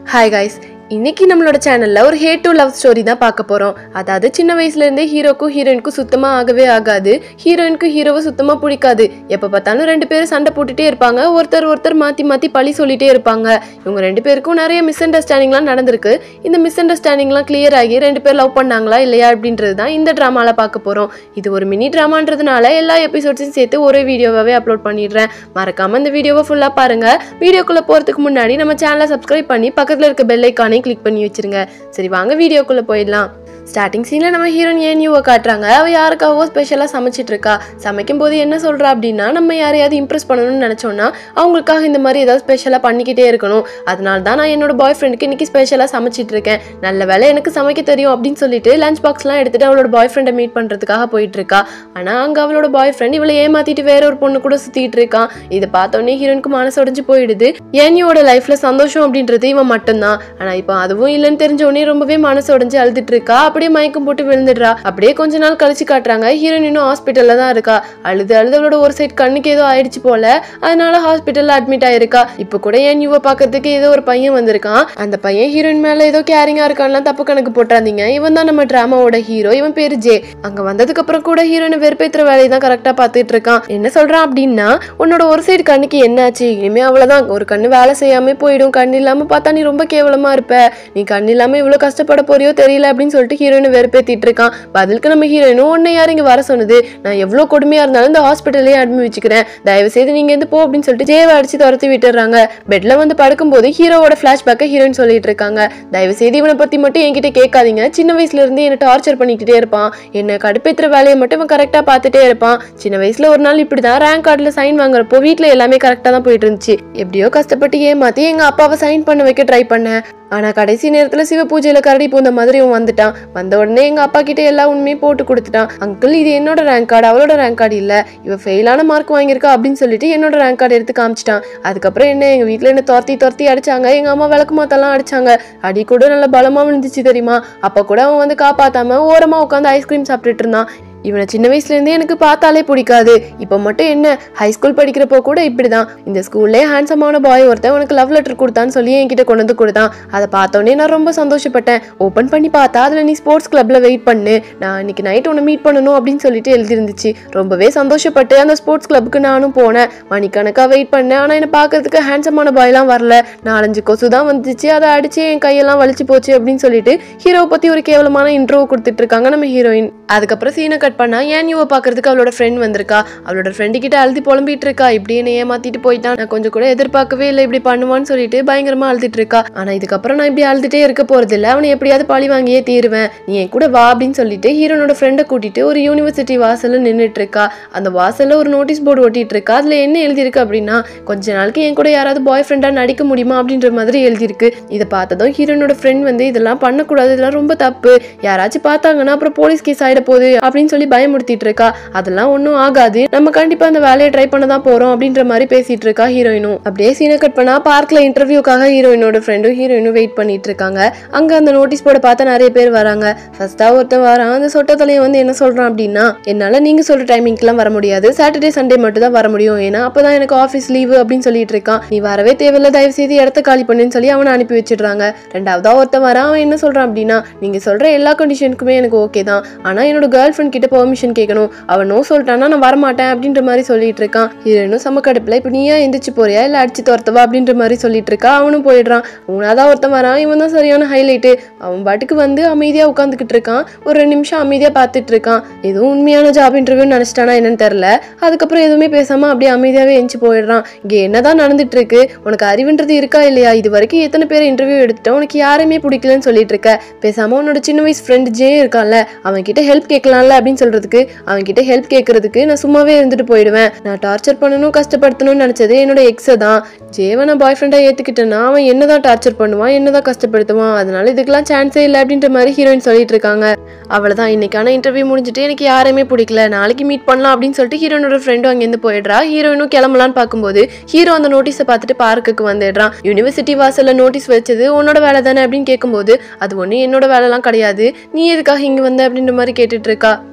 hi guys இன்னைக்கு நம்மளோட சேனல்ல ஒரு ஹேட் டு லவ் ஸ்டோரி தான் பார்க்க போறோம் அதாவது சின்ன வயசுல இருந்தே ஹீரோக்கும் ஹீரோயினுக்கும் சுத்தமா ஆகவே ஆகாது ஹீரோயினுக்கு ஹீரோவை சுத்தமா பிடிக்காது எப்ப பார்த்தாலும் ரெண்டு பேரும் சண்டை போட்டுட்டே இருப்பாங்க ஒருத்தர் ஒருத்தர் மாத்தி மாத்தி பழி சொல்லிட்டே இருப்பாங்க இவங்க ரெண்டு பேருக்கும் நிறைய மிஸ் அண்டர்ஸ்டாண்டிங்லாம் நடந்திருக்கு இந்த மிஸ் அண்டர்ஸ்டாண்டிங்லாம் கிளியர் ஆகி ரெண்டு பேர் லவ் பண்ணாங்களா இல்லையா அப்படின்றது தான் இந்த ட்ராமால பார்க்க போறோம் இது ஒரு மினி ட்ராமான்றதுனால எல்லா எபிசோட்ஸையும் சேர்த்து ஒரே வீடியோவாவே அப்லோட் பண்ணிடுறேன் மறக்காம இந்த வீடியோவை ஃபுல்லா பாருங்க வீடியோக்குள்ள போறதுக்கு முன்னாடி நம்ம சேனலை சப்ஸ்கிரைப் பண்ணி பக்கத்துல இருக்க பெல் ஐக்கானே கிளிக் பண்ணி வச்சிருங்க சரி வாங்க வீடியோக்குள்ள போயிடலாம் ஸ்டார்டிங் சீனில் நம்ம ஹீரோயின் ஏன்யூவை காட்டுறாங்க அவள் யாருக்காவோ ஸ்பெஷலாக சமைச்சிட்டு இருக்கா சமைக்கும் போது என்ன சொல்கிறா அப்படின்னா நம்ம யாரையாவது இம்ப்ரெஸ் பண்ணணும்னு நினச்சோன்னா அவங்களுக்காக இந்த மாதிரி ஏதாவது ஸ்பெஷலாக பண்ணிக்கிட்டே இருக்கணும் அதனால தான் நான் என்னோட பாய் ஃப்ரெண்டுக்கு இன்றைக்கி ஸ்பெஷலாக சமைச்சிட்டு இருக்கேன் நல்ல வேலை எனக்கு சமைக்க தெரியும் அப்படின்னு சொல்லிட்டு லஞ்ச் பாக்ஸ்லாம் எடுத்துட்டு அவளோட பாய் ஃப்ரெண்டை மீட் பண்ணுறதுக்காக போயிட்டு இருக்கா ஆனால் அங்கே அவளோட பாய் ஃப்ரெண்ட் இவளை ஏமாத்திட்டு வேற ஒரு பொண்ணு கூட சுற்றிட்டு இருக்கான் இதை பார்த்தோன்னே ஹீரோனுக்கு மனசு உடைஞ்சு போயிடுது ஏனியோட லைஃப்பில் சந்தோஷம் அப்படின்றது இவன் மட்டும்தான் ஆனால் இப்போ அதுவும் இல்லைன்னு தெரிஞ்ச உடனே ரொம்பவே மனசு உடைஞ்சு அழுதுட்டு இருக்கா அப்படியே மயக்கம் போட்டு விழுந்துடுறா அப்படியே கொஞ்ச நாள் கழிச்சு காட்டுறாங்க ஹீரோயின் இன்னும் ஹாஸ்பிட்டல்ல தான் இருக்கா அழுது அழுது அவளோட ஒரு சைட் கண்ணுக்கு ஏதோ ஆயிடுச்சு போல அதனால ஹாஸ்பிட்டல்ல அட்மிட் ஆயிருக்கா இப்போ கூட ஏன் யுவ பாக்கிறதுக்கு ஏதோ ஒரு பையன் வந்திருக்கான் அந்த பையன் ஹீரோயின் மேல ஏதோ கேரிங்கா இருக்கான்லாம் தப்பு கணக்கு போட்டாதீங்க இவன் தான் நம்ம டிராமாவோட ஹீரோ இவன் பேரு ஜே அங்க வந்ததுக்கு அப்புறம் கூட ஹீரோயினை வெறுப்பேத்துற வேலையை தான் கரெக்டா பாத்துட்டு இருக்கான் என்ன சொல்றான் அப்படின்னா உன்னோட ஒரு சைடு கண்ணுக்கு என்னாச்சு இனிமே அவ்வளவுதான் ஒரு கண்ணு வேலை செய்யாம போயிடும் கண் இல்லாம பார்த்தா நீ ரொம்ப கேவலமா இருப்ப நீ கண் இல்லாம இவ்வளவு கஷ்டப்பட போறியோ தெரியல அப்படின்னு சொல்லிட்டு ஹீரோயினை வெறுப்பேத்திட்டு இருக்கான் பதிலுக்கு நம்ம ஹீரோயினும் உன்னை யார் இங்க வர சொன்னது நான் எவ்வளவு கொடுமையா இருந்தாலும் இந்த ஹாஸ்பிட்டல்லே அட்மிட் வச்சுக்கிறேன் தயவு செய்து நீங்க இருந்து போ அப்படின்னு சொல்லிட்டு ஜேவை அடிச்சு துரத்தி விட்டுறாங்க பெட்ல வந்து படுக்கும்போது ஹீரோவோட பிளாஷ்பேக்கை ஹீரோயின் சொல்லிட்டு இருக்காங்க தயவு செய்து இவனை பத்தி மட்டும் என்கிட்ட கேட்காதீங்க சின்ன வயசுல இருந்து என்ன டார்ச்சர் பண்ணிக்கிட்டே இருப்பான் என்ன கடுப்பேத்துற வேலையை மட்டும் இவன் கரெக்டா பார்த்துட்டே இருப்பான் சின்ன வயசுல ஒரு நாள் இப்படிதான் ரேங்க் கார்டுல சைன் வாங்குறப்போ வீட்ல எல்லாமே கரெக்டா தான் போயிட்டு இருந்துச்சு எப்படியோ கஷ்டப்பட்டு ஏமாத்தி எங்க அப்பாவை சைன் பண்ண வைக்க ட்ரை பண்ணேன் ஆனா கடைசி நேரத்துல சிவ பூஜையில கரடி பூந்த மாதிரி இவன் வந்துட்டான் வந்த உடனே எங்க அப்பா கிட்ட எல்லா உண்மையும் போட்டு கொடுத்துட்டான் அங்கிள் இது என்னோட ரேங்க் கார்டு அவளோட ரேங்க் கார்டு இல்ல இவ ஃபெயிலான மார்க் வாங்கியிருக்கா அப்படின்னு சொல்லிட்டு என்னோட ரேங்க் கார்டு எடுத்து காமிச்சிட்டான் அதுக்கப்புறம் என்ன எங்க வீட்ல என்ன துரத்தி துரத்தி அடிச்சாங்க எங்க அம்மா விளக்கு மாத்தெல்லாம் அடிச்சாங்க அடி கூட நல்ல பலமா விழுந்துச்சு தெரியுமா அப்ப கூட அவன் வந்து காப்பாத்தாம ஓரமா உட்காந்து ஐஸ்கிரீம் சாப்பிட்டுட்டு இருந்தான் இவனை சின்ன வயசுல இருந்தே எனக்கு பார்த்தாலே பிடிக்காது இப்போ மட்டும் என்ன ஹை ஸ்கூல் படிக்கிறப்போ கூட இப்படிதான் இந்த ஸ்கூல்லே ஹேண்ட்ஸமான பாய் ஒருத்தன் உனக்கு லவ் லெட்டர் கொடுத்தான்னு சொல்லி என்கிட்ட கொண்டு வந்து கொடுத்தான் அதை பார்த்தோன்னே நான் ரொம்ப சந்தோஷப்பட்டேன் ஓப்பன் பண்ணி பார்த்தா அதில் நீ ஸ்போர்ட்ஸ் கிளப்ல வெயிட் பண்ணு நான் இன்னைக்கு நைட் உன்னை மீட் பண்ணணும் அப்படின்னு சொல்லிட்டு எழுதிருந்துச்சு ரொம்பவே சந்தோஷப்பட்டு அந்த ஸ்போர்ட்ஸ் கிளப்புக்கு நானும் போனேன் மணிக்கணக்காக வெயிட் பண்ணேன் ஆனால் என்னை பார்க்கறதுக்கு ஹேண்ட்ஸமான பாய்லாம் வரல நாலஞ்சு கொசு தான் வந்துச்சு அதை அடிச்சு என் கையெல்லாம் வலிச்சு போச்சு அப்படின்னு சொல்லிட்டு ஹீரோவை பத்தி ஒரு கேவலமான இன்ட்ரோ கொடுத்துட்டு இருக்காங்க நம்ம ஹீரோயின் அதுக்கப்புறம் சீனை கட் பண்ணா ஏன் யூவை பார்க்கறதுக்கு அவளோட ஃப்ரெண்ட் வந்திருக்கா அவளோட ஃப்ரெண்டு கிட்ட அழுதி புலம்பிட்டு இருக்கா இப்படி என்ன ஏமாத்திட்டு போயிட்டான் நான் கொஞ்சம் கூட எதிர்பார்க்கவே இல்லை இப்படி பண்ணுவான்னு சொல்லிட்டு பயங்கரமா அழுதுட்டு இருக்கா ஆனா இதுக்கப்புறம் நான் இப்படி அழுதுட்டே இருக்க போறது இல்ல அவனை எப்படியாவது பழி வாங்கியே தீருவேன் நீ என் கூட வா அப்படின்னு சொல்லிட்டு ஹீரோனோட ஃப்ரெண்டை கூட்டிட்டு ஒரு யூனிவர்சிட்டி வாசல்ல நின்றுட்டு இருக்கா அந்த வாசல்ல ஒரு நோட்டீஸ் போர்டு ஒட்டிட்டு இருக்கா அதுல என்ன எழுதியிருக்கு அப்படின்னா கொஞ்ச நாளைக்கு என் கூட யாராவது பாய் ஃப்ரெண்டா நடிக்க முடியுமா அப்படின்ற மாதிரி எழுதியிருக்கு இதை பார்த்ததும் ஹீரோனோட ஃப்ரெண்ட் வந்து இதெல்லாம் பண்ணக்கூடாது இதெல்லாம் ரொம்ப தப்பு யாராச்சும் பார்த்தாங்கன்னா அப்புறம் போலீஸ் கேஸ் ஆயிட போகுது அப்படின்னு சொல்லி பயமுறுத்திட்டு இருக்கா அதெல்லாம் ஒன்றும் ஆகாது நம்ம கண்டிப்பா அந்த வேலையை ட்ரை பண்ண தான் போறோம் அப்படின்ற மாதிரி பேசிட்டு இருக்கா ஹீரோயினும் அப்படியே சீனை கட் பண்ணா பார்க்ல இன்டர்வியூக்காக ஹீரோயினோட ஃப்ரெண்டும் ஹீரோயினும் வெயிட் பண்ணிட்டு இருக்காங்க அங்க அந்த நோட்டீஸ் போர்டை பார்த்தா நிறைய பேர் வராங்க ஃபர்ஸ்டா ஒருத்தன் வரான் அந்த சொட்ட தலையை வந்து என்ன சொல்றான் அப்படின்னா என்னால நீங்க சொல்ற டைமிங்க்குலாம் வர முடியாது சாட்டர்டே சண்டே மட்டும் தான் வர முடியும் ஏன்னா அப்பதான் எனக்கு ஆஃபீஸ் லீவு அப்படின்னு சொல்லிட்டு இருக்கான் நீ வரவே தேவையில்ல தயவு செய்து இடத்த காலி பண்ணுன்னு சொல்லி அவனை அனுப்பி வச்சிடுறாங்க ரெண்டாவதா ஒருத்தன் வரான் அவன் என்ன சொல்றான் அப்படின்னா நீங்க சொல்ற எல்லா கண்டிஷனுக்குமே எனக்கு ஓகே தான் ஆனா என்னோட கேர்ள் ஃப்ரெண்ட் கிட்ட பெர்மிஷன் கேட்கணும் அவன் நோ சொல்லிட்டானா நான் வரமாட்டேன் அப்படின்ற மாதிரி சொல்லிட்டு இருக்கான் ஹீரோனும் செம்ம கடுப்புல இப்போ நீயா எந்திரிச்சு போறியா இல்ல அடிச்சு துரத்தவா அப்படின்ற மாதிரி சொல்லிட்டு இருக்கா அவனும் போயிடுறான் மூணாவதா ஒருத்தன் வரான் இவன் தான் சரியான ஹைலைட்டு அவன் பாட்டுக்கு வந்து அமைதியா உட்காந்துக்கிட்டு இருக்கான் ஒரு ரெண்டு நிமிஷம் அமைதியா பார்த்துட்டு இருக்கான் எதுவும் உண்மையான ஜாப் இன்டர்வியூ நினைச்சிட்டானா என்னன்னு தெரியல அதுக்கப்புறம் எதுவுமே பேசாம அப்படியே அமைதியாவே எஞ்சி போயிடுறான் இங்க என்னதான் நடந்துட்டு இருக்கு உனக்கு அறிவுன்றது இருக்கா இல்லையா இது வரைக்கும் எத்தனை பேர் இன்டர்வியூ எடுத்துட்டோம் உனக்கு யாருமே பிடிக்கலன்னு சொல்லிட்டு இருக்க பேசாம உன்னோட சின்ன வயசு ஃப்ரெண்ட் ஜே இருக்கான்ல அவன் கிட்ட ஹெல்ப் கேட்கலாம்ல அப்படின்னு சொல்றதுக்கு அவன் கிட்ட ஹெல்ப் கேட்கறதுக்கு நான் சும்மாவே இருந்துட்டு போயிடுவேன் நான் டார்ச்சர் பண்ணணும் கஷ்டப்படுத்தணும்னு நினைச்சது என்னோட எக்ஸை தான் ஜேவை நான் பாய் ஃப்ரெண்டா ஏத்துக்கிட்டேன்னா அவன் என்னதான் டார்ச்சர் பண்ணுவான் என்னதான் கஷ்டப்படுத்துவான் அதனால இதுக்கெல்லாம் சான்ஸே இல்லை அப்படின்ற மாதிரி ஹீரோயின் சொல்லிட்டு இருக்காங்க அவ்வளவுதான் இன்னைக்கான இன்டர்வியூ முடிஞ்சிட்டு எனக்கு யாருமே பிடிக்கல நாளைக்கு மீட் பண்ணலாம் அப்படின்னு சொல்லிட்டு ஹீரோனோட ஃப்ரெண்டும் அங்கேருந்து போயிடுறா ஹீரோயினும் கிளம்பலான்னு பார்க்கும்போது ஹீரோ அந்த நோட்டீஸை பார்த்துட்டு பார்க்குக்கு வந்துடுறான் யூனிவர்சிட்டி வாசல்ல நோட்டீஸ் வச்சது உன்னோட வேலை தானே அப்படின்னு கேட்கும்போது அது ஒன்றும் என்னோட வேலைலாம் கிடையாது நீ எதுக்காக இங்கே வந்த அப்படின்ற மாதிரி கேட்டுட்டு இருக்கா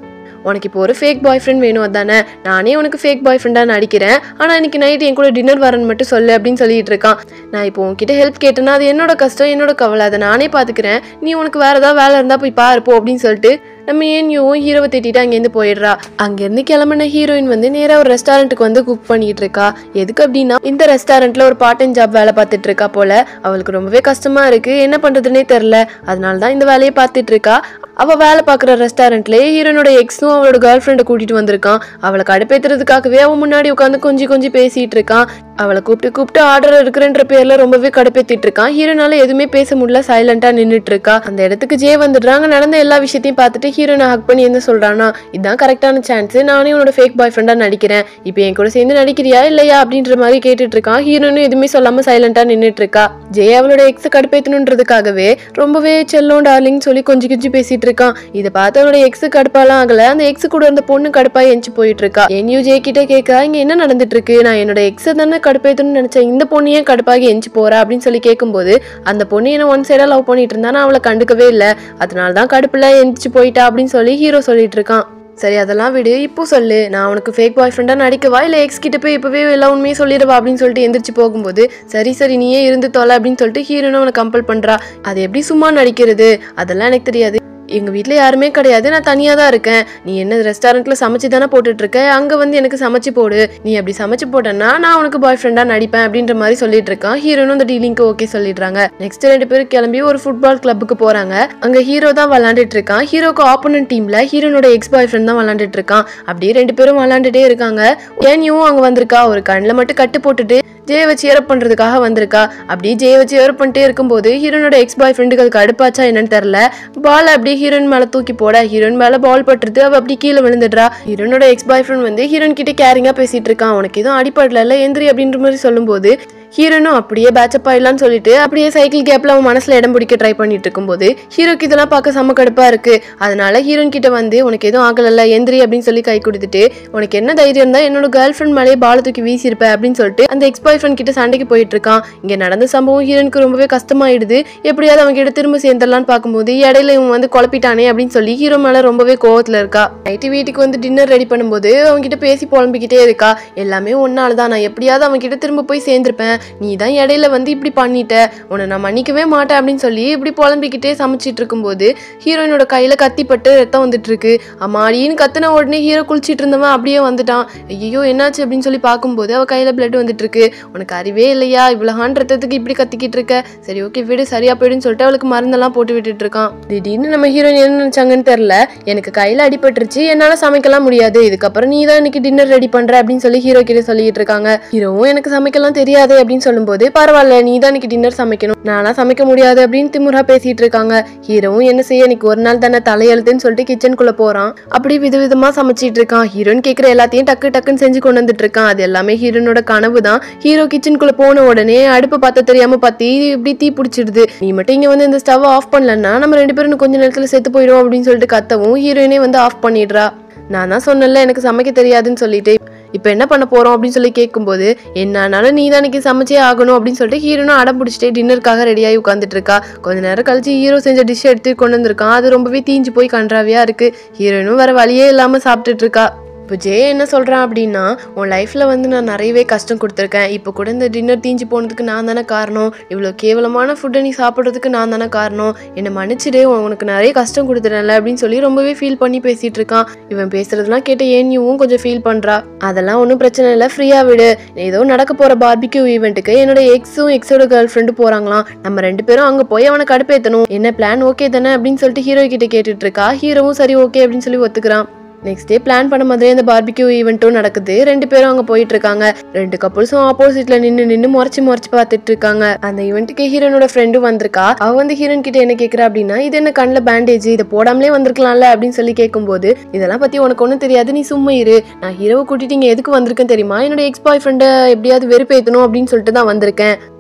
உனக்கு இப்போ ஒரு ஃபேக் பாய் ஃப்ரெண்ட் வேணும் அதானே நானே உனக்கு ஃபேக் பாய் ஃப்ரெண்டாக நடிக்கிறேன் ஆனால் இன்னைக்கு நைட் என் கூட டின்னர் வரேன்னு மட்டும் சொல்லு அப்படின்னு சொல்லிட்டு இருக்கான் நான் இப்போ உன்கிட்ட ஹெல்ப் கேட்டேன்னா அது என்னோட கஷ்டம் என்னோட கவலை அதை நானே பார்த்துக்கிறேன் நீ உனக்கு வேற ஏதாவது வேலை இருந்தால் போய் பாரு போ அப்படின்னு சொல்லிட்டு நம்ம ஏன்யும் ஹீரோவை திட்டிட்டு அங்கேருந்து போயிடுறா அங்கேருந்து கிளம்பின ஹீரோயின் வந்து நேராக ஒரு ரெஸ்டாரண்ட்டுக்கு வந்து குக் பண்ணிட்டு இருக்கா எதுக்கு அப்படின்னா இந்த ரெஸ்டாரண்ட்ல ஒரு பார்ட் டைம் ஜாப் வேலை பார்த்துட்டு இருக்கா போல அவளுக்கு ரொம்பவே கஷ்டமா இருக்கு என்ன பண்றதுனே தெரில அதனால தான் இந்த வேலையை பார்த்துட்டு இருக்கா அவ வேலை பார்க்குற ரெஸ்டாரண்ட்லயே ஹீரோனோட எக்ஸும் அவளோட கேர்ள் ஃப்ரெண்டை கூட்டிட்டு வந்திருக்கான் அவளை கடுப்பேத்துறதுக்காகவே அவன் முன்னாடி உட்காந்து கொஞ்சி கொஞ்சி பேசிட்டு இருக்கான் அவளை கூப்பிட்டு கூப்பிட்டு ஆர்டர் இருக்கிறன்ற பேர்ல ரொம்பவே கடுப்பேத்திட்டு இருக்கான் ஹீரோனால எதுவுமே பேச முடியல சைலண்டா நின்னுட்டு இருக்கா அந்த இடத்துக்கு ஜே வந்துடுறாங்க நடந்த எல்லா விஷயத்தையும் பார்த்துட்டு ஹீரோனை ஹக் பண்ணி என்ன சொல்றானா இதான் கரெக்டான சான்ஸ் நானே உன்னோட ஃபேக் பாய் ஃப்ரெண்டா நடிக்கிறேன் இப்போ என் கூட சேர்ந்து நடிக்கிறியா இல்லையா அப்படின்ற மாதிரி கேட்டுட்டு இருக்கான் ஹீரோனும் எதுவுமே சொல்லாம சைலண்டா நின்னுட்டு இருக்கா ஜே அவளோட எக்ஸ கடுப்பேத்தணுன்றதுக்காகவே ரொம்பவே செல்லம் டார்லிங் சொல்லி கொஞ்சம் கொஞ்சம் பேசிட்டு இருக்கான் இதை பார்த்து அவனோட எக்ஸ் கடுப்பாலாம் ஆகல அந்த எக்ஸ் கூட இருந்த பொண்ணு கடுப்பா எஞ்சி போயிட்டு இருக்கா என்யூ ஜே கிட்ட கேட்கா இங்க என்ன நடந்துட்டு இருக்கு நான் என்னோட எக்ஸ தானே கடுப்பேத்தணும்னு நினைச்சேன் இந்த பொண்ணு ஏன் கடுப்பாகி எஞ்சி போறா அப்படின்னு சொல்லி கேட்கும்போது அந்த பொண்ணு என்ன ஒன் சைடா லவ் பண்ணிட்டு இருந்தா நான் அவளை கண்டுக்கவே இல்லை அதனால தான் கடுப்புல எந்திரிச்சு போயிட்டா அப்படின்னு சொல்லி ஹீரோ சொல்லிட்டு இருக்கான் சரி அதெல்லாம் விடு இப்போ சொல்லு நான் உனக்கு ஃபேக் பாய் ஃப்ரெண்டாக நடிக்கவா இல்லை எக்ஸ் கிட்ட போய் இப்போவே எல்லா உண்மையும் சொல்லிடுவா அப்படின்னு சொல்லிட்டு எந்திரிச்சு போகும்போது சரி சரி நீயே இருந்து தொலை அப்படின்னு சொல்லிட்டு ஹீரோனும் அவனை கம்பல் பண்ணுறா அது எப்படி சும்மா நடிக்கிறது அதெல்லாம் எனக்கு தெரியாது எங்கள் வீட்டில் யாருமே கிடையாது நான் தனியாக தான் இருக்கேன் நீ என்ன ரெஸ்டாரண்ட்டில் சமைச்சு தானே போட்டுட்டு இருக்க அங்கே வந்து எனக்கு சமைச்சு போடு நீ அப்படி சமைச்சு போட்டேன்னா நான் உனக்கு பாய் ஃப்ரெண்டாக நடிப்பேன் அப்படின்ற மாதிரி சொல்லிட்டு இருக்கான் ஹீரோனும் அந்த டீலிங்க்கு ஓகே சொல்லிடுறாங்க நெக்ஸ்ட் ரெண்டு பேரும் கிளம்பி ஒரு ஃபுட்பால் கிளப்புக்கு போகிறாங்க அங்கே ஹீரோ தான் விளாண்டுட்டு இருக்கான் ஹீரோக்கு ஆப்போனன்ட் டீமில் ஹீரோனோட எக்ஸ் பாய் ஃப்ரெண்ட் தான் விளாண்டுட்டு இருக்கான் அப்படியே ரெண்டு பேரும் விளாண்டுட்டே இருக்காங்க ஏன்யும் அங்கே வந்திருக்கா ஒரு கண்ணில் மட்டும் கட்டு போட்டுட்டு ஜெய வச்சு ஏரப் பண்றதுக்காக வந்திருக்கா அப்படியே ஜெய வச்சு ஏரப் பண்ணிட்டே இருக்கும்போது ஹீரோனோட எக்ஸ் பாய் ஃப்ரெண்டுகளுக்கு அடுப்பாச்சா என்னன்னு தெரியல பால் அப்படியே ஹீரோயின் மேல தூக்கி போட ஹீரோயின் மேல பால் பட்டுருது அவ அப்படி கீழே விழுந்துடுறா ஹீரோனோட எக்ஸ் பாய் ஃப்ரெண்ட் வந்து ஹீரோயின் கிட்ட கேரிங்கா பேசிட்டு இருக்கான் உனக்கு எதுவும் அடிப்படல இல்ல எந்திரி அப்படின்ற மாதிரி சொல்லும்போது ஹீரோனும் அப்படியே பேச்சப் ஆயிடலாம்னு சொல்லிட்டு அப்படியே சைக்கிள் கேப்ல அவன் மனசுல இடம் பிடிக்க ட்ரை பண்ணிட்டு இருக்கும்போது ஹீரோக்கு இதெல்லாம் பார்க்க செம்ம கடுப்பா இருக்கு அதனால ஹீரோயின் கிட்ட வந்து உனக்கு எதுவும் ஆகலல்ல எந்திரி அப்படின்னு சொல்லி கை கொடுத்துட்டு உனக்கு என்ன தைரியம் இருந்தா என்னோட கேர்ள் ஃப்ரெண்ட் மேலேயே பால தூக்கி வீசியிருப்ப அப்படின்னு சொல்லிட்டு அந்த எக்ஸ் பாய் ஃப்ரெண்ட் கிட்ட சண்டைக்கு போயிட்டு இருக்கான் இங்க நடந்த சம்பவம் ஹீரோனுக்கு ரொம்பவே கஷ்டமாயிடுது எப்படியாவது அவங்க கிட்ட திரும்ப சேர்ந்துடலாம்னு பார்க்கும்போது இடையில இவன் வந்து குழப்பிட்டானே அப்படின்னு சொல்லி ஹீரோ மேல ரொம்பவே கோவத்துல இருக்கா நைட்டு வீட்டுக்கு வந்து டின்னர் ரெடி பண்ணும்போது அவங்க கிட்ட பேசி புலம்பிக்கிட்டே இருக்கா எல்லாமே ஒன்னால தான் நான் எப்படியாவது அவங்க கிட்ட திரும்ப போய் சேர்ந்திருப்பேன் நீ தான் இடையில வந்து இப்படி பண்ணிட்ட உன்னை நான் மன்னிக்கவே மாட்டேன் அப்படின்னு சொல்லி இப்படி புலம்பிக்கிட்டே சமைச்சிட்டு இருக்கும்போது ஹீரோயினோட கையில கத்திப்பட்டு ரத்தம் வந்துட்டு இருக்கு அம்மாடின்னு கத்துன உடனே ஹீரோ குளிச்சிட்டு இருந்தவன் அப்படியே வந்துட்டான் ஐயோ என்னாச்சு அப்படின்னு சொல்லி பார்க்கும்போது அவ கையில பிளட் வந்துட்டு இருக்கு உனக்கு அறிவே இல்லையா இவ்வளோஹான் ரத்தத்துக்கு இப்படி கத்திக்கிட்டு இருக்க சரி ஓகே விடு சரியா போயிடுன்னு சொல்லிட்டு அவளுக்கு மருந்தெல்லாம் போட்டு விட்டுட்டு இருக்கான் திடீர்னு நம்ம ஹீரோயின் என்ன நினைச்சாங்கன்னு தெரியல எனக்கு கையில அடிபட்டுருச்சு என்னால சமைக்கலாம் முடியாது இதுக்கப்புறம் நீ தான் இன்னைக்கு டின்னர் ரெடி பண்ற அப்படின்னு சொல்லி ஹீரோ கிட்ட சொல்லிட்டு இருக்காங்க ஹீரோவும் எனக்கு சமைக்கலாம் தெரியாது அப்படின்னு சொல்லும்போது பரவாயில்ல நீ தான் இன்னைக்கு டின்னர் சமைக்கணும் நானா சமைக்க முடியாது அப்படின்னு திமுறா பேசிட்டு இருக்காங்க ஹீரோவும் என்ன செய்ய இன்னைக்கு ஒரு நாள் தானே தலையெழுத்துன்னு சொல்லிட்டு கிச்சனுக்குள்ள போறான் அப்படி விதவிதமா சமைச்சிட்டு இருக்கான் ஹீரோயின் கேக்குற எல்லாத்தையும் டக்கு டக்குன்னு செஞ்சு கொண்டு வந்துட்டு இருக்கான் அது எல்லாமே ஹீரோனோட கனவு தான் ஹீரோ கிச்சனுக்குள்ள போன உடனே அடுப்பு பத்த தெரியாம பத்தி இப்படி தீ பிடிச்சிடுது நீ மட்டும் இங்க வந்து இந்த ஸ்டவ் ஆஃப் பண்ணலன்னா நம்ம ரெண்டு பேரும் இன்னும் கொஞ்ச நேரத்துல செத்து போயிடும் அப்படின்னு சொல்லிட்டு கத்தவும் ஹீரோயினே வந்து ஆஃப் பண்ணிடுறா நான் தான் சொன்னேன்ல எனக்கு சமைக்க தெரியாதுன்னு சொல்லிட்டு இப்போ என்ன பண்ண போறோம் அப்படின்னு சொல்லி கேட்கும்போது என்னானாலும் நீ தான் இன்னைக்கு சமைச்சே ஆகணும் அப்படின்னு சொல்லிட்டு ஹீரோனும் அடம் பிடிச்சிட்டே டின்னருக்காக ரெடியாகி உட்காந்துட்டு இருக்கா கொஞ்ச நேரம் கழிச்சு ஹீரோ செஞ்ச டிஷ் எடுத்து கொண்டு வந்திருக்கான் அது ரொம்பவே தீஞ்சு போய் கன்றாவியா இருக்கு ஹீரோயினும் வேற வழியே இல்லாம சாப்பிட்டுட்டு இருக்கா இப்போ ஜே என்ன சொல்கிறான் அப்படின்னா உன் லைஃப்பில் வந்து நான் நிறையவே கஷ்டம் கொடுத்துருக்கேன் இப்போ கூட இந்த டின்னர் தீஞ்சு போனதுக்கு நான் தானே காரணம் இவ்வளோ கேவலமான ஃபுட்டை நீ சாப்பிட்றதுக்கு நான் தானே காரணம் என்னை மன்னிச்சிடு உனக்கு நிறைய கஷ்டம் கொடுத்துட்டேன்ல அப்படின்னு சொல்லி ரொம்பவே ஃபீல் பண்ணி பேசிகிட்டு இருக்கான் இவன் பேசுறதெல்லாம் கேட்ட ஏன்யும் கொஞ்சம் ஃபீல் பண்ணுறா அதெல்லாம் ஒன்றும் பிரச்சனை இல்லை ஃப்ரீயாக விடு ஏதோ நடக்க போகிற பார்பிக்யூ ஈவெண்ட்டுக்கு என்னோட எக்ஸும் எக்ஸோட கேர்ள் ஃப்ரெண்டு போகிறாங்களாம் நம்ம ரெண்டு பேரும் அங்கே போய் அவனை கடுப்பேற்றணும் என்ன பிளான் ஓகே தானே அப்படின்னு சொல்லிட்டு ஹீரோ கிட்ட கேட்டுட்டு இருக்கா ஹீரோவும் சரி ஓகே அப்படின்னு சொல்லி ஒத்துக்கிறான் நெக்ஸ்ட் டே பிளான் பண்ண மாதிரியே அந்த பார்பிக்யூ ஈவெண்ட்டும் நடக்குது ரெண்டு பேரும் அங்க போயிட்டு இருக்காங்க ரெண்டு கப்புள்ஸும் ஆப்போசிட்ல நின்னு நின்னு முறைச்சு முறைச்சு பார்த்துட்டு இருக்காங்க அந்த ஈவெண்ட்டுக்கு ஹீரோனோட ஃப்ரெண்டும் வந்திருக்கா அவ வந்து ஹீரோன் கிட்ட என்ன கேக்குறா அப்படின்னா இது என்ன கண்ணில் பேண்டேஜ் இதை போடாமலே வந்திருக்கலாம்ல அப்படின்னு சொல்லி கேட்கும்போது இதெல்லாம் பத்தி உனக்கு ஒன்றும் தெரியாது நீ சும்மா இரு நான் ஹீரோவை கூட்டிட்டு இங்க எதுக்கு வந்திருக்கேன் தெரியுமா என்னோட எக்ஸ் பாய் ஃப்ரெண்டை எப்படியாவது வெறுப்பேத்தணும் அப்படின்னு சொல்லிட்டு தான் வந்திருக்கேன்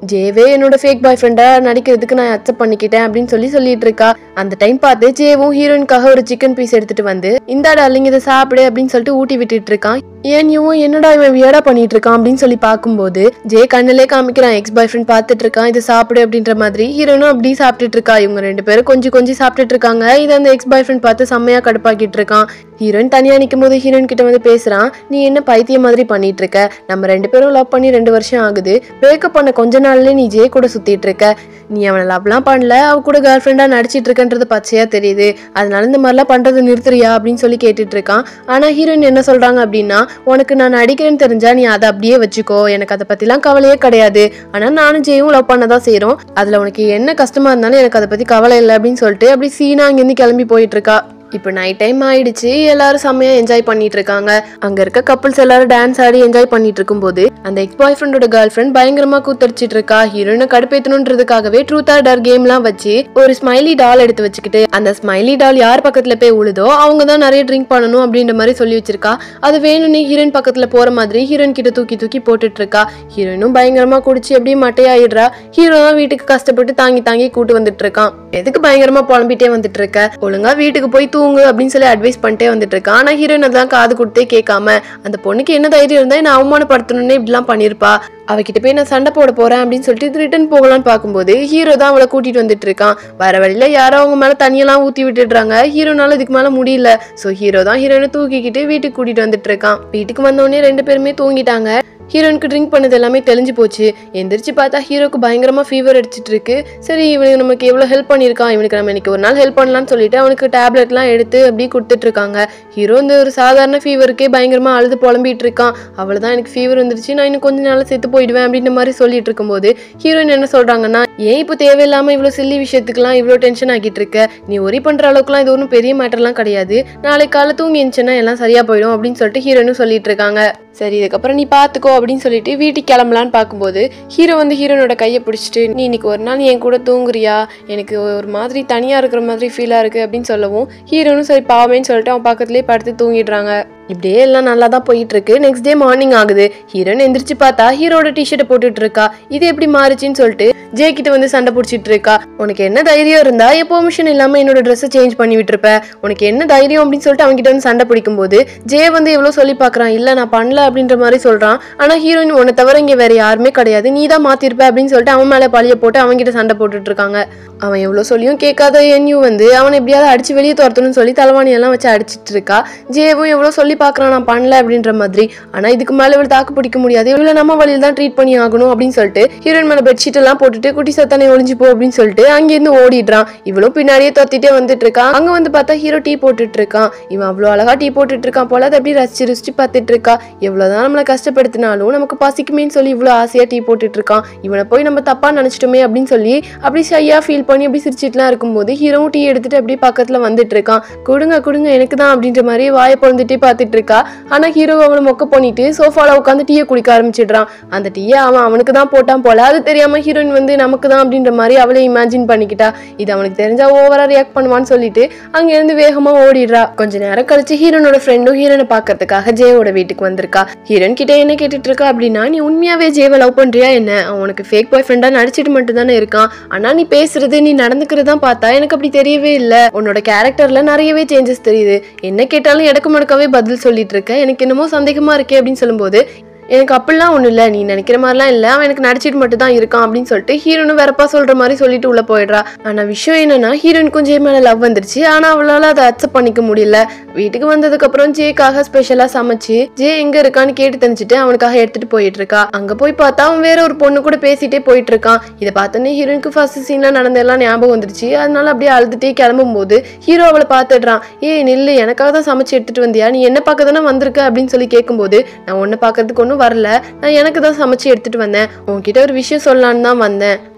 ஜேவே என்னோட ஃபேக் பாய் ஃப்ரெண்டா நடிக்கிறதுக்கு நான் அக்செப்ட் பண்ணிக்கிட்டேன் அப்படின்னு சொல்லி சொல்லிட்டு இருக்கா அந்த டைம் பார்த்து ஜேவும் ஹீரோயினுக்காக ஒரு சிக்கன் பீஸ் எடுத்துட்டு வந்து இந்த டார்லிங் இதை சாப்பிடு அப்படின்னு சொல்லிட்டு ஊட்டி விட்டுட்டு இருக்கான் ஏன் இவன் என்னடா இவன் வியடா பண்ணிட்டு இருக்கான் அப்படின்னு சொல்லி பார்க்கும்போது ஜே கண்ணிலே காமிக்கிறான் எக்ஸ் பாய் ஃப்ரெண்ட் பார்த்துட்டு இருக்கான் இது சாப்பிடு அப்படின்ற மாதிரி ஹீரோனும் அப்படி சாப்பிட்டுட்டு இருக்கா இவங்க ரெண்டு பேரும் கொஞ்சம் கொஞ்சம் சாப்பிட்டுட்டு இருக்காங்க இது அந்த எக்ஸ் பாய் ஃப்ரெண்ட் பார்த்து செம்மையா கடுப்பாக்கிட்டு இருக்கான் ஹீரோயின் தனியா நிற்கும் போது ஹீரோயின் கிட்ட வந்து பேசுறான் நீ என்ன பைத்தியம் மாதிரி பண்ணிட்டு இருக்க நம்ம ரெண்டு பேரும் லவ் பண்ணி ரெண்டு வருஷம் ஆகுது பிரேக்கப் பண்ண கொஞ்ச நாள்லயே நீ ஜே கூட சுத்திட்டு இருக்க நீ அவனை லவ்லாம் பண்ணல அவ கூட கேர்ள் ஃப்ரெண்டா நடிச்சிட்டு இருக்கன்றது பச்சையா தெரியுது அதனால இந்த மாதிரிலாம் பண்றது நிறுத்துறியா அப்படின்னு சொல்லி கேட்டுட்டு இருக்கான் ஆனா ஹீரோயின் என்ன சொல்றாங்க அப்படின்னா உனக்கு நான் நடிக்கிறேன்னு தெரிஞ்சா நீ அதை அப்படியே வச்சுக்கோ எனக்கு அதை பத்திலாம் கவலையே கிடையாது ஆனா நானும் ஜெயும் லவ் பண்ணதான் செய்றோம் அதுல உனக்கு என்ன கஷ்டமா இருந்தாலும் எனக்கு அதை பத்தி கவலை இல்லை அப்படின்னு சொல்லிட்டு அப்படி சீனா அங்கிருந்து கிளம்பி போயிட்டு இருக்கா இப்போ நைட் டைம் ஆயிடுச்சு எல்லாரும் செம்மையா என்ஜாய் பண்ணிட்டு இருக்காங்க அங்க இருக்க கப்பிள்ஸ் எல்லாரும் டான்ஸ் ஆடி என்ஜாய் பண்ணிட்டு இருக்கும்போது அந்த எக்ஸ் பாய் ஃப்ரெண்டோட கேர்ள் ஃப்ரெண்ட் பயங்கரமா கூத்தடிச்சிட்டு இருக்கா ஹீரோயினை கடுப்பேத்தணுன்றதுக்காகவே ட்ரூத் ஆர் டர் கேம்லாம் வச்சு ஒரு ஸ்மைலி டால் எடுத்து வச்சுக்கிட்டு அந்த ஸ்மைலி டால் யார் பக்கத்துல போய் உழுதோ அவங்க தான் நிறைய ட்ரிங்க் பண்ணணும் அப்படின்ற மாதிரி சொல்லி வச்சிருக்கா அது வேணும்னே ஹீரோயின் பக்கத்துல போற மாதிரி ஹீரோயின் கிட்ட தூக்கி தூக்கி போட்டுட்டு இருக்கா ஹீரோயினும் பயங்கரமா குடிச்சு அப்படியே மட்டையாயிடுறா ஹீரோ தான் வீட்டுக்கு கஷ்டப்பட்டு தாங்கி தாங்கி கூட்டு வந்துட்டு இருக்கான் எதுக்கு பயங்கரமா புலம்பிட்டே வந்துட்டு இருக்க ஒழுங்கா வீட்டுக்கு போய் தூங்கு அப்படின்னு சொல்லி அட்வைஸ் பண்ணிட்டே வந்துட்டு இருக்கான் ஆனா ஹீரோயின் அதெல்லாம் காது கொடுத்தே கேட்காம அந்த பொண்ணுக்கு என்ன தைரியம் இருந்தா என்ன அவமானப்படுத்தணும்னு இப்படிலாம் பண்ணிருப்பா அவகிட்ட போய் நான் சண்டை போட போறேன் அப்படின்னு சொல்லிட்டு ரிட்டர்ன் போகலான்னு பார்க்கும்போது ஹீரோ தான் அவளை கூட்டிட்டு வந்துட்டு இருக்கான் வர வழியில யாரோ அவங்க மேல தண்ணியெல்லாம் ஊத்தி விட்டுடுறாங்க ஹீரோனால இதுக்கு மேல முடியல சோ ஹீரோ தான் ஹீரோனை தூக்கிக்கிட்டு வீட்டுக்கு கூட்டிட்டு வந்துட்டு இருக்கான் வீட்டுக்கு வந்தோடனே ரெண்டு பேருமே தூங்கிட்டாங்க ஹீரோனுக்கு ட்ரிங்க் பண்ணது எல்லாமே தெளிஞ்சு போச்சு எந்திரிச்சு பார்த்தா ஹீரோக்கு பயங்கரமா ஃபீவர் அடிச்சிட்டு இருக்கு சரி இவனுக்கு நமக்கு எவ்வளோ ஹெல்ப் பண்ணியிருக்கான் இவனுக்கு நம்ம இன்னைக்கு ஒரு நாள் ஹெல்ப் பண்ணலாம்னு சொல்லிட்டு அவனுக்கு டேப்லெட்லாம் எடுத்து அப்படியே கொடுத்துட்டு இருக்காங்க ஹீரோ இந்த ஒரு சாதாரண ஃபீவருக்கே பயங்கரமா அழுது புலம்பிட்டு இருக்கான் அவ்வளவுதான் எனக்கு ஃபீவர் வந்துருச்சு நான் இன்னும் கொஞ்ச நாள் செத்து போயிடுவேன் அப்படின்ற மாதிரி சொல்லிட்டு இருக்கும்போது ஹீரோயின் என்ன சொல்றாங்கன்னா ஏன் இப்போ தேவையில்லாம இவ்வளோ சில்லி விஷயத்துக்குலாம் இவ்வளோ டென்ஷன் ஆகிட்டு இருக்க நீ ஒரி பண்ற அளவுக்குலாம் இது ஒன்றும் பெரிய மேட்டர்லாம் கிடையாது நாளைக்கு காலை தூங்கி இருந்துச்சுன்னா எல்லாம் சரியா போயிடும் அப்படின்னு சொல்லிட்டு ஹீரோனும் சொல்லிட்டு இருக்காங்க சரி இதுக்கப்புறம் நீ பார்த்துக்கோ அப்படின்னு சொல்லிட்டு வீட்டுக்கு கிளம்பலான்னு பார்க்கும்போது ஹீரோ வந்து ஹீரோனோட கையை பிடிச்சிட்டு நீ இன்னைக்கு ஒரு நாள் என் கூட தூங்குறியா எனக்கு ஒரு மாதிரி தனியாக இருக்கிற மாதிரி ஃபீலாக இருக்குது அப்படின்னு சொல்லவும் ஹீரோனும் சரி பாவமேன்னு சொல்லிட்டு அவன் பக்கத்துலேயே படுத்து தூங்கிடுறாங்க இப்படியே எல்லாம் நல்லா தான் போயிட்டு இருக்கு நெக்ஸ்ட் டே மார்னிங் ஆகுது ஹீரோயின் எந்திரிச்சு பார்த்தா ஹீரோட டிஷர்ட்டை போட்டுட்டு இருக்கா இது எப்படி மாறுச்சுன்னு சொல்லிட்டு ஜே கிட்ட வந்து சண்டை பிடிச்சிட்டு இருக்கா உனக்கு என்ன தைரியம் இருந்தா எப்போ பெர்மிஷன் இல்லாம என்னோட ட்ரெஸ்ஸை சேஞ்ச் பண்ணி விட்டுருப்ப உனக்கு என்ன தைரியம் அப்படின்னு சொல்லிட்டு அவன்கிட்ட வந்து சண்டை பிடிக்கும் போது ஜே வந்து எவ்வளவு சொல்லி பார்க்கறான் இல்ல நான் பண்ணல அப்படின்ற மாதிரி சொல்றான் ஆனா ஹீரோயின் உன்னை தவிர இங்க வேற யாருமே கிடையாது நீ தான் மாத்திருப்ப அப்படின்னு சொல்லிட்டு அவன் மேல பழிய போட்டு அவன்கிட்ட சண்டை போட்டுட்டு இருக்காங்க அவன் எவ்வளவு சொல்லியும் கேட்காத என்யூ வந்து அவனை எப்படியாவது அடிச்சு வெளியே துரத்தணும்னு சொல்லி தலைவாணி எல்லாம் வச்சு அடிச்சிட்டு இருக்கா ஜேவும் எவ்வளவு சொல்லி பார்க்கறான் நான் பண்ணல அப்படின்ற மாதிரி ஆனா இதுக்கு மேல இவள் தாக்கு பிடிக்க முடியாது இவளை நம்ம வழியில் தான் ட்ரீட் பண்ணி ஆகணும் அப்படின்னு சொல்லிட்டு ஹீரோயின் மேல பெட்ஷீட் எல்லாம் போட்டுட்டு குட்டி சத்தானே ஒளிஞ்சு போ அப்படின்னு சொல்லிட்டு அங்கிருந்து ஓடிடுறான் இவளும் பின்னாடியே துரத்திட்டே வந்துட்டு இருக்கான் அங்க வந்து பார்த்தா ஹீரோ டீ போட்டுட்டு இருக்கான் இவன் அவ்வளோ அழகா டீ போட்டுட்டு இருக்கான் போல அதை அப்படியே ரசிச்சு ருசிச்சு பார்த்துட்டு இருக்கா எவ்வளவுதான் நம்மளை கஷ்டப்படுத்தினாலும் நமக்கு பசிக்குமேன்னு சொல்லி இவ்வளோ ஆசையா டீ போட்டுட்டு இருக்கான் இவனை போய் நம்ம தப்பா நினைச்சிட்டோமே அப்படின்னு சொல்லி அப்படி ஷையா ஃபீல் பண்ணி அப்படி சிரிச்சிட்டுலாம் இருக்கும்போது ஹீரோவும் டீ எடுத்துட்டு அப்படியே பக்கத்துல வந்துட்டு இருக்கான் கொடுங்க கொடுங்க எனக்கு தான் அப்படின்ற மாதிரி வாயை பொழுந்துட்டே பார்த்துட்டு இருக்கா ஆனா ஹீரோ அவனை மொக்க பண்ணிட்டு சோஃபால உட்காந்து டீயை குடிக்க ஆரம்பிச்சிடுறான் அந்த டீயை அவன் அவனுக்கு தான் போட்டான் போல அது தெரியாம ஹீரோயின் வந்து நமக்கு தான் அப்படின்ற மாதிரி அவளே இமேஜின் பண்ணிக்கிட்டா இது அவனுக்கு தெரிஞ்சா ஓவரா ரியாக்ட் பண்ணுவான்னு சொல்லிட்டு அங்க இருந்து வேகமா ஓடிடுறா கொஞ்ச நேரம் கழிச்சு ஹீரோனோட ஃப்ரெண்டும் ஹீரோனை பாக்கிறதுக்காக ஜேவோட வீட்டுக்கு வந்திருக்கா ஹீரோன் கிட்ட என்ன கேட்டுட்டு இருக்கா அப்படின்னா நீ உண்மையாவே ஜேவை லவ் பண்றியா என்ன அவனுக்கு ஃபேக் பாய் ஃப்ரெண்டா நடிச்சிட்டு மட்டும் தானே இருக்கான் ஆனா நீ பேசுறது நீ நடந்துக்கிறது தான் பார்த்தா எனக்கு அப்படி தெரியவே இல்லை உன்னோட கேரக்டர்ல நிறையவே சேஞ்சஸ் தெரியுது என்ன கேட்டாலும் இடக்கு முடக்கவே பதில் சொல்லிட்டு இருக்க எனக்கு என்னமோ சந்தேகமா இருக்கே அப்படின்னு சொல்லும்போது எனக்கு அப்படிலாம் ஒன்றும் இல்லை நீ நினைக்கிற மாதிரிலாம் இல்லை அவன் எனக்கு நடிச்சிட்டு மட்டும் தான் இருக்கான் அப்படின்னு சொல்லிட்டு ஹீரோனும் வேறப்பா சொல்ற மாதிரி சொல்லிட்டு உள்ள போயிடுறா ஆனா விஷயம் என்னன்னா ஹீரோனுக்கும் ஜே மேல லவ் வந்துருச்சு ஆனா அவளால அதை அக்செப்ட் பண்ணிக்க முடியல வீட்டுக்கு வந்ததுக்கு அப்புறம் ஜேக்காக ஸ்பெஷலா சமைச்சு ஜே எங்க இருக்கான்னு கேட்டு தெரிஞ்சுட்டு அவனுக்காக எடுத்துட்டு போயிட்டு இருக்கா அங்க போய் பார்த்தா அவன் வேற ஒரு பொண்ணு கூட பேசிட்டே போயிட்டு இருக்கான் இதை பார்த்தோன்னே ஹீரோனுக்கு ஃபர்ஸ்ட் சீன்ல நடந்ததெல்லாம் ஞாபகம் வந்துருச்சு அதனால அப்படியே அழுதுட்டே கிளம்பும் போது ஹீரோ அவளை பார்த்துடுறான் ஏய் நில்லு எனக்காக தான் சமைச்சு எடுத்துட்டு வந்தியா நீ என்ன பார்க்க தானே வந்திருக்க அப்படின்னு சொல்லி கேட்கும்போது நான் உன்னை பார்க்கறதுக்கு ஒன்றும் வரல நான் எனக்கு தான் சமைச்சு எடுத்துட்டு வந்தேன் உன்கிட்ட ஒரு விஷயம் சொல்லலான்னு தான் வந்தேன்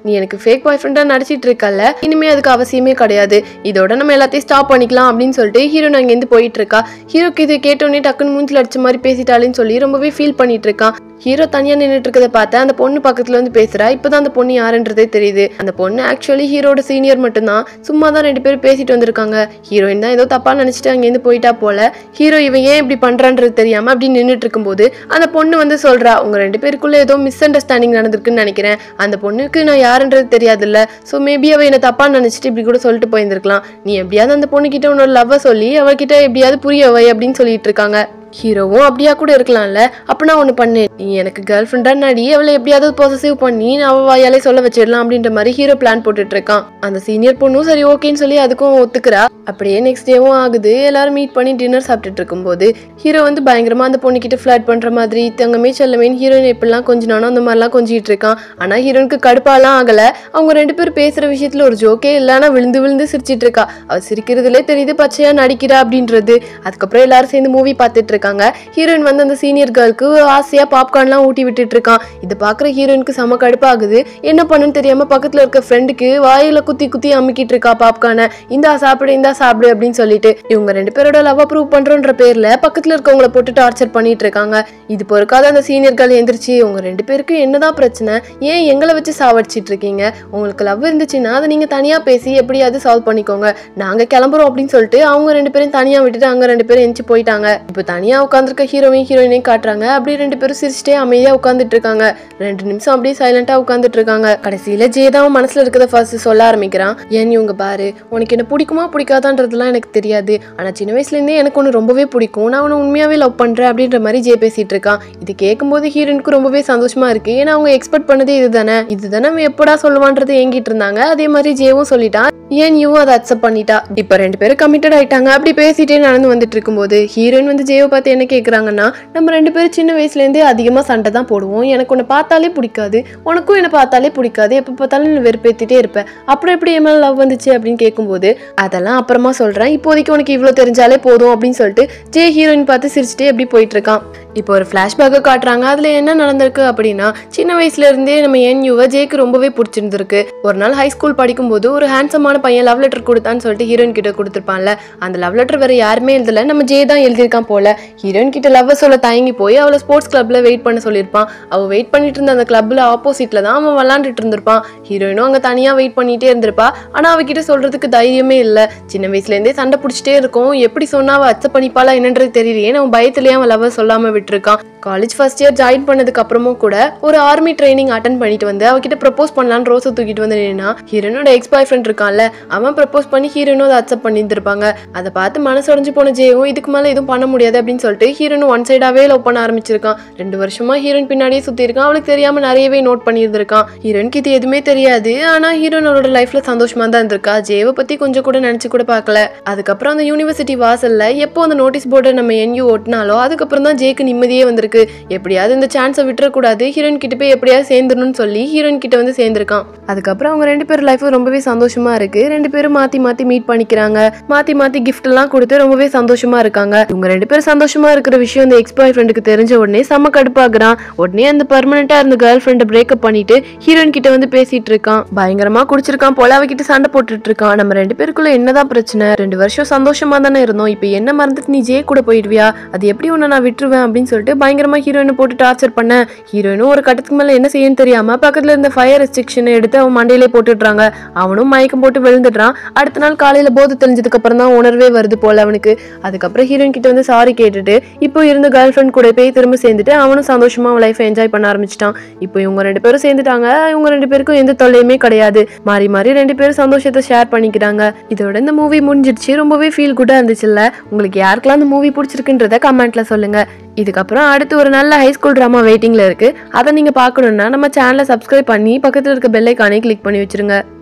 நீ எனக்கு ஃபேக் பாய் ஃப்ரெண்டா நடிச்சிட்டு இருக்கல்ல இனிமே அதுக்கு அவசியமே கிடையாது இதோட நம்ம எல்லாத்தையும் ஸ்டாப் பண்ணிக்கலாம் அப்படின்னு சொல்லிட்டு ஹீரோயின் அங்கேருந்து போயிட்டு இருக்கா ஹீரோக்கு இது கேட்டோன்னே டக்குன்னு மூஞ்சில் அடிச்ச மாதிரி பேசிட்டாலேன்னு சொல்லி ரொம்பவே ஃபீல் பண்ணிட்டு இருக்கான் ஹீரோ தனியா நின்றுட்டு இருக்கதை பார்த்தா அந்த பொண்ணு பக்கத்துல வந்து பேசுறா இப்பதான் அந்த பொண்ணு யாருன்றதே தெரியுது அந்த பொண்ணு ஆக்சுவலி ஹீரோட சீனியர் மட்டும்தான் சும்மா தான் ரெண்டு பேரும் பேசிட்டு வந்திருக்காங்க ஹீரோயின் தான் ஏதோ தப்பா நினைச்சிட்டு அங்கேருந்து போயிட்டா போல ஹீரோ இவன் ஏன் இப்படி பண்றான்றது தெரியாம அப்படி நின்றுட்டு இருக்கும்போது அந்த பொண்ணு வந்து சொல்றா உங்க ரெண்டு பேருக்குள்ள ஏதோ மிஸ் அண்டர்ஸ்டாண்டிங் நடந்திருக்குன்னு நினைக்கிறேன் அந்த பொண்ணுக்கு நான் யாருன்றது தெரியாதுல்ல ஸோ மேபி அவ என்ன தப்பா நினைச்சிட்டு இப்படி கூட சொல்லிட்டு போயிருந்திருக்கலாம் நீ எப்படியாவது அந்த பொண்ணு கிட்ட உன்னோட லவ்வை சொல்லி அவகிட்ட எப்படியாவது புரிய வை அப்படின்னு சொல்லிட்டு இருக்காங்க ஹீரோவும் அப்படியா கூட இருக்கலாம்ல அப்ப நான் ஒன்று பண்ணு நீ எனக்கு கேர்ள் ஃப்ரெண்டா நடி அவளை எப்படியாவது பொசசிவ் பண்ணி நான் அவ வாயாலே சொல்ல வச்சிடலாம் அப்படின்ற மாதிரி ஹீரோ பிளான் போட்டுட்டு இருக்கான் அந்த சீனியர் பொண்ணும் சரி ஓகேன்னு சொல்லி அதுக்கும் ஒத்துக்கிறா அப்படியே நெக்ஸ்ட் டேவும் ஆகுது எல்லாரும் மீட் பண்ணி டின்னர் சாப்பிட்டுட்டு இருக்கும்போது ஹீரோ வந்து பயங்கரமா அந்த பொண்ணு கிட்ட ஃபிளாட் பண்ற மாதிரி தங்கமே செல்லமேன்னு ஹீரோயின் எப்படிலாம் கொஞ்சினானோ அந்த மாதிரிலாம் கொஞ்சிட்டு இருக்கான் ஆனா ஹீரோனுக்கு கடுப்பாலாம் ஆகல அவங்க ரெண்டு பேரும் பேசுற விஷயத்துல ஒரு ஜோக்கே இல்லைன்னா விழுந்து விழுந்து சிரிச்சிட்டு இருக்கா அவ சிரிக்கிறதுலே தெரியுது பச்சையா நடிக்கிறா அப்படின்றது அதுக்கப்புறம் எல்லாரும் சேர்ந்து மூவி பார்த்துட்டு இருக்காங்க ஹீரோயின் வந்து அந்த சீனியர் கேர்ளுக்கு ஆசையா பாப்கார்ன்லாம் ஊட்டி விட்டுட்டு இருக்கான் இதை பாக்குற ஹீரோயினுக்கு செம கடுப்பாகுது என்ன பண்ணுன்னு தெரியாம பக்கத்துல இருக்க ஃப்ரெண்டுக்கு வாயில குத்தி குத்தி அமுக்கிட்டு இருக்கா பாப்கார்னை இந்தா சாப்பிடு இந்தா சாப்பிடு அப்படின்னு சொல்லிட்டு இவங்க ரெண்டு பேரோட லவ் ப்ரூவ் பண்றோன்ற பேர்ல பக்கத்துல இருக்கவங்கள போட்டு டார்ச்சர் பண்ணிட்டு இருக்காங்க இது பொறுக்காத அந்த சீனியர் கேர்ள் எந்திரிச்சு உங்க ரெண்டு பேருக்கு என்னதான் பிரச்சனை ஏன் எங்களை வச்சு சாவடிச்சிட்டு இருக்கீங்க உங்களுக்கு லவ் இருந்துச்சுன்னா அதை நீங்க தனியா பேசி எப்படியாவது சால்வ் பண்ணிக்கோங்க நாங்க கிளம்புறோம் அப்படின்னு சொல்லிட்டு அவங்க ரெண்டு பேரும் தனியா விட்டுட்டு அங்க ரெண்டு பேரும் எந்திச்சு போயிட்டாங்க இப்போ தனியா உட்காந்துருக்க ஹீரோவையும் ஹீரோயினையும் காட்டுறாங்க அப்படியே ரெண்டு பேரும் சிரிச்சிட்டே அமைதியா உட்காந்துட்டு இருக்காங்க ரெண்டு நிமிஷம் அப்படியே சைலண்டா உட்காந்துட்டு இருக்காங்க கடைசியில ஜெயதான் மனசுல இருக்கிறத ஃபர்ஸ்ட் சொல்ல ஆரம்பிக்கிறான் ஏன் இவங்க பாரு உனக்கு என்ன பிடிக்குமா பிடிக்காதான்றதுலாம் எனக்கு தெரியாது ஆனா சின்ன வயசுல இருந்தே எனக்கு ஒன்று ரொம்பவே பிடிக்கும் நான் அவனை உண்மையாவே லவ் பண்றேன் அப்படின்ற மாதிரி ஜெய பேசிட்டு இருக்கான் இது கேட்கும்போது ஹீரோனுக்கு ரொம்பவே சந்தோஷமா இருக்கு ஏன்னா அவங்க எக்ஸ்பெக்ட் பண்ணதே இதுதானே இதுதானே அவன் எப்படா சொல்லுவான்றது ஏங்கிட்டு இருந்தாங்க அதே மாதிரி ஜெயவும் சொல்லிட்டான் ஏன் யூவும் அதை அக்செப்ட் பண்ணிட்டா இப்போ ரெண்டு பேரும் கமிட்டட் ஆயிட்டாங்க அப்படி பேசிட்டே நடந்து வந்துட்டு இருக்கும்போது ஹீரோயின் வந்து ஜெயவை பார்த்து என்ன கேட்குறாங்கன்னா நம்ம ரெண்டு பேரும் சின்ன வயசுலேருந்தே அதிகமாக சண்டை தான் போடுவோம் எனக்கு உன்னை பார்த்தாலே பிடிக்காது உனக்கும் என்னை பார்த்தாலே பிடிக்காது எப்போ பார்த்தாலும் நீ வெறுப்பேற்றிட்டே இருப்பேன் அப்புறம் எப்படி என் மேலே லவ் வந்துச்சு அப்படின்னு கேட்கும்போது அதெல்லாம் அப்புறமா சொல்கிறேன் இப்போதைக்கு உனக்கு இவ்வளோ தெரிஞ்சாலே போதும் அப்படின்னு சொல்லிட்டு ஜெய் ஹீரோயின் பார்த்து சிரிச்சுட்டே எப்படி போயிட்டு இருக்கான் இப்போ ஒரு ஃப்ளாஷ்பேக்கை காட்டுறாங்க அதில் என்ன நடந்திருக்கு அப்படின்னா சின்ன வயசுல இருந்தே நம்ம என் யுவை ஜேக்கு ரொம்பவே பிடிச்சிருந்திருக்கு ஒரு நாள் ஹை ஸ்கூல் படிக்கும்போது ஒரு ஹேண்ட்ஸமான பையன் லவ் லெட்டர் கொடுத்தான்னு சொல்லிட்டு ஹீரோயின் கிட்ட கொடுத்துருப்பான்ல அந்த லவ் லெட்டர் வேற யாருமே எழுதல நம்ம ஜே தான் எழுதியிருக்கான் போல ஹீரோயின் கிட்ட லவ் சொல்ல தயங்கி போய் அவளை ஸ்போர்ட்ஸ் கிளப்ல வெயிட் பண்ண சொல்லியிருப்பான் அவ வெயிட் பண்ணிட்டு இருந்த அந்த கிளப்ல ஆப்போசிட்ல தான் அவன் விளாண்டுட்டு இருந்திருப்பான் ஹீரோயினும் அங்க தனியா வெயிட் பண்ணிட்டே இருந்திருப்பா ஆனா அவகிட்ட சொல்றதுக்கு தைரியமே இல்ல சின்ன வயசுல இருந்தே சண்டை பிடிச்சிட்டே இருக்கும் எப்படி சொன்னா அவ அக்செப்ட் பண்ணிப்பாளா என்னன்றது தெரியலையே நம்ம பயத்திலேயே அவன் லவ் சொல்லாம விட்டுருக்கான் காலேஜ் ஃபர்ஸ்ட் இயர் ஜாயின் பண்ணதுக்கு அப்புறமும் கூட ஒரு ஆர்மி ட்ரைனிங் அட்டன் பண்ணிட்டு வந்து அவகிட்ட ப்ரப்போஸ் பண்ணலான்னு ரோஸை தூக்கிட்டு வந்து நின்னா ஹீரோனோட எக்ஸ் பாய் ஃப்ரெண்ட் இருக்கான்ல அவன் ப்ரப்போஸ் பண்ணி ஹீரோனும் அதை அக்செப்ட் பண்ணியிருந்திருப்பாங்க அதை பார்த்து மனசு உடைஞ்சு போன ஜெயவும் இதுக்கு மேலே எதுவும் பண்ண முடியாது அப்படின்னு சொல்லிட்டு ஹீரோனும் ஒன் சைடாவே லவ் பண்ண ஆரம்பிச்சிருக்கான் ரெண்டு வருஷமா ஹீரோயின் பின்னாடியே சுத்தி இருக்கான் அவளுக்கு தெரியாம நிறையவே நோட் பண்ணியிருந்திருக்கான் ஹீரோனுக்கு இது எதுவுமே தெரியாது ஆனா ஹீரோனோட லைஃப்ல சந்தோஷமா தான் இருந்திருக்கா ஜெயவை பத்தி கொஞ்சம் கூட நினைச்சு கூட பார்க்கல அதுக்கப்புறம் அந்த யூனிவர்சிட்டி வாசல்ல எப்போ அந்த நோட்டீஸ் போர்டை நம்ம என்யூ ஓட்டினாலோ அதுக்கப்புறம் தான் ஜேக்கு நிம்மதியே வந்திருக்கு எப்படியாவது இந்த சான்ஸை விட்டுறக்கூடாது ஹீரோயின் கிட்ட போய் எப்படியாவது சேர்ந்துடணும்னு சொல்லி ஹீரோயின் கிட்ட வந்து சேர்ந்திருக்கான் அதுக்கப்புறம் அவங்க ரெண்டு பேரும் லைஃப் ரொம்பவே சந்தோஷமா இருக்கு ரெண்டு பேரும் மாத்தி மாத்தி மீட் பண்ணிக்கிறாங்க மாத்தி மாத்தி கிஃப்ட் எல்லாம் கொடுத்து ரொம்பவே சந்தோஷமா இருக்காங்க இவங்க ரெண்டு பேரும் சந்தோஷமா இருக்கிற விஷயம் இந்த எக்ஸ் பாய் ஃப்ரெண்டுக்கு தெரிஞ்ச உடனே செம்ம கடுப்பாகிறான் உடனே அந்த பர்மனெண்டா இருந்த கேர்ள் ஃப்ரெண்டை பிரேக்கப் பண்ணிட்டு ஹீரோயின் கிட்ட வந்து பேசிட்டு இருக்கான் பயங்கரமா குடிச்சிருக்கான் போல அவகிட்ட சண்டை போட்டுட்டு இருக்கான் நம்ம ரெண்டு பேருக்குள்ள என்னதான் பிரச்சனை ரெண்டு வருஷம் சந்தோஷமா தானே இருந்தோம் இப்போ என்ன மறந்துட்டு நீ ஜே கூட போயிடுவியா அது எப்படி உன்னை நான் விட்டுருவேன் அப்படின்னு சொல்லிட்டு பயங்கரமா ஹீரோயினை போட்டு டார்ச்சர் பண்ண ஹீரோயினும் ஒரு கட்டத்துக்கு மேல என்ன செய்யன்னு தெரியாம பக்கத்துல இருந்த ஃபயர் ரெஸ்ட்ரிக்ஷனை எடுத்து அவன் மண்டையிலே போட்டுடுறாங்க அவனும் மயக்கம் போட்டு விழுந்துடுறான் அடுத்த நாள் காலையில போது தெரிஞ்சதுக்கு அப்புறம் தான் உணர்வே வருது போல அவனுக்கு அதுக்கப்புறம் ஹீரோயின் கிட்ட வந்து சாரி கேட்டுட்டு இப்போ இருந்த கேர்ள் ஃப்ரெண்ட் கூட போய் திரும்ப சேர்ந்துட்டு அவனும் சந்தோஷமா அவன் லைஃப்பை என்ஜாய் பண்ண ஆரம்பிச்சிட்டான் இப்போ இவங்க ரெண்டு பேரும் சேர்ந்துட்டாங்க இவங்க ரெண்டு பேருக்கும் எந்த தொல்லையுமே கிடையாது மாறி மாறி ரெண்டு பேரும் சந்தோஷத்தை ஷேர் பண்ணிக்கிறாங்க இதோட இந்த மூவி முடிஞ்சிடுச்சு ரொம்பவே ஃபீல் குட்டா இருந்துச்சுல்ல உங்களுக்கு யாருக்கெல்லாம் இந்த மூவி பிடிச்சிருக்குன்றத கமெண்ட்ல சொல்லுங்க இதுக்கப்புறம் அடுத்து ஒரு நல்ல ஹை ஸ்கூல் ட்ராமா வெயிட்டிங்ல இருக்கு அதை நீங்க பார்க்கணும்னா நம்ம சேனலை சப்ஸ்கிரைப் பண்ணி பக்கத்துல இருக்க பெல் ஐக்கானை கிளிக் பண்ணி வச்சிருங்க